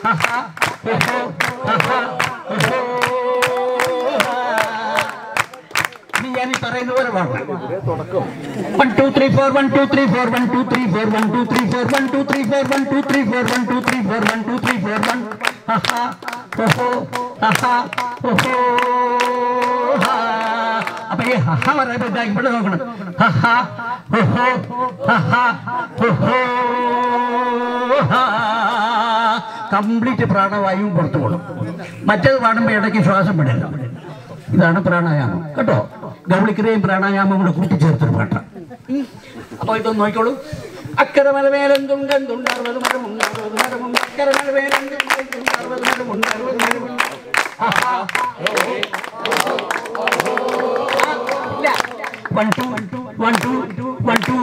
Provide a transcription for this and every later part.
ഇനി ഞാൻ ഈ പറയുന്ന പോലെ പാടണം one two three four one two three four one two three four one two three four one two three four one two three four one two three four one two three four one അപ്പൊ ഈ ഹഹ പറയുമ്പോ ഇതാ ഇവിടെ നോക്കണം ഹഹ ഹൊഹോ ഹഹ ഹൊഹോ complete പ്രാണവായുവും പുറത്തു പോകും മറ്റേത് പാടുമ്പോൾ ഇടയ്ക്ക് ശ്വാസം വിടില്ല ഇതാണ് പ്രാണായാമം കേട്ടോ ഗൗളിക്രിയയും പ്രാണായാമം കൂടെ കൂട്ടിച്ചേർത്തൊരു പാട്ടാണ് അപ്പൊ ഇതൊന്ന് നോക്കിക്കോളൂ അക്കര മലമേലെന്തും കണ്ടുണ്ട് അറുപത് മരമുണ്ട് അറുപത് മരമുണ്ട് അക്കര മലമേലെന്തും കണ്ടുണ്ട് അറുപത് മരമുണ്ട് അറുപത് മരമുണ്ട് one two one two one two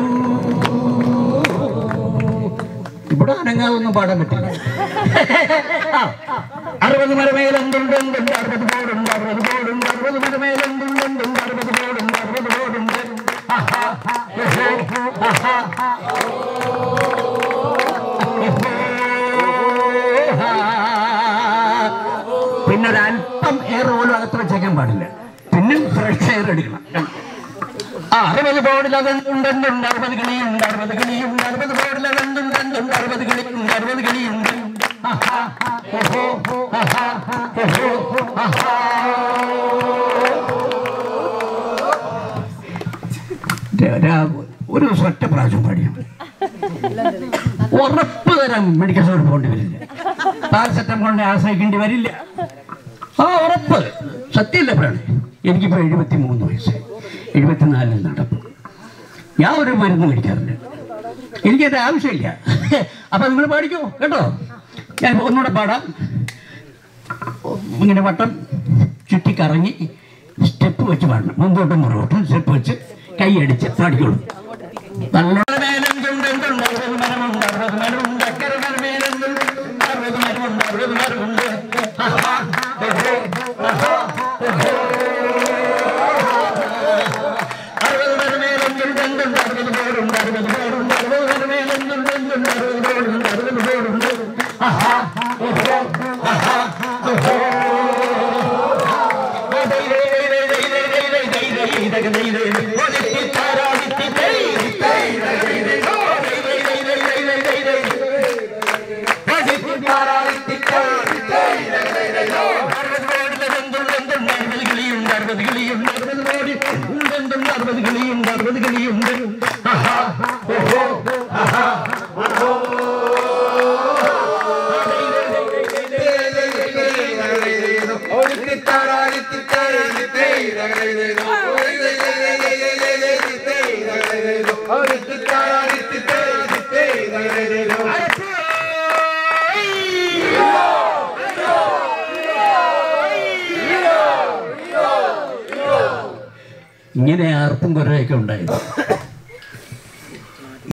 ഇവിടെ അനങ്ങാതൊന്നും പാടാൻ പറ്റില്ല ആ, അറുപത് മരമേലെന്തുണ്ട് എന്തുണ്ട് അറുപത് ബോർഡുണ്ട് അറുപത് ബോർഡുണ്ട് അറുപത് മരമേലെന്തുണ്ട് എന്തുണ്ട് അറുപത് ബോർഡുണ്ട് അറുപത് ബോർഡുണ്ട് ആഹാ, ഓഹോ, ആഹാ. പിന്നെ ഒരു അല്പം എയർ പോലും അകത്ത് വെച്ചേക്കാൻ പാടില്ല പിന്നെ ഫ്രഷ് എയർ എടുക്കണം ആ അറുപത് ബോർഡിൽ അതെന്തുണ്ടെന്നുണ്ട് അറുപത് കിളിയുണ്ട് അറുപത് കിളിയുണ്ട് അറുപത് ബോർഡിൽ അതെന്തുണ്ടെന്നുണ്ട് അറുപത് കിളിയുണ്ട് അറുപത് കിളിയുണ്ട് ആഹാ, ഓഹോ, ആഹാ, ഓഹോ, ആഹാ. ര- ര- ഒരു ദിവസം ഒറ്റ പ്രാവശ്യം പാടിയാണ് ഉറപ്പ് തരാം മെഡിക്കൽ സ്റ്റോറിൽ പോകേണ്ടി വരില്ല പാരസെറ്റമോളിനെ ആശ്രയിക്കേണ്ടി വരില്ല ആ ഉറപ്പ് സത്യമല്ല പ്രാണി എനിക്കിപ്പോൾ എഴുപത്തി മൂന്ന് വയസ്സ് എഴുപത്തിനാലിൽ നടപ്പ് ഞാൻ ഒരു മരുന്ന് മേടിക്കാറില്ല എനിക്കത് ആവശ്യമില്ല അപ്പൊ നിങ്ങൾ പാടിക്കോ കേട്ടോ ഞാൻ ഒന്നുകൂടെ പാടാം ഇങ്ങനെ വട്ടം ചുറ്റിക്കറങ്ങി സ്റ്റെപ്പ് വെച്ച് പാടണം മുമ്പോട്ടും മുറകോട്ടും സ്റ്റെപ്പ് വെച്ച് കൈയടിച്ച് പാടിക്കോളൂ നല്ല മേലെന്തുണ്ട് എന്തുണ്ട് അറുപത് മരമുണ്ട് അറുപത് മരമുണ്ട് അക്കരെ മരമേലെന്തുണ്ട് അറുപത് മരമുണ്ട് അറുപത് മരമുണ്ട് ആഹാ, ഓഹോ, ആഹാ, ഓഹോ. അറുപത് മരമേലെന്തുണ്ട് എന്തുണ്ട് അറുപത് ബോർഡുണ്ട് അറുപത് ബോർഡുണ്ട് അറുപത് മരമേലെന്തുണ്ട് എന്തുണ്ട് അറുപത് ബോർഡുണ്ട് അറുപത് ബോർഡുണ്ട് ആഹാ, ഓഹോ, ആഹാ, ഓഹോ. ഇങ്ങനെ ആർപ്പും കുറേയൊക്കെ ഉണ്ടായിരുന്നു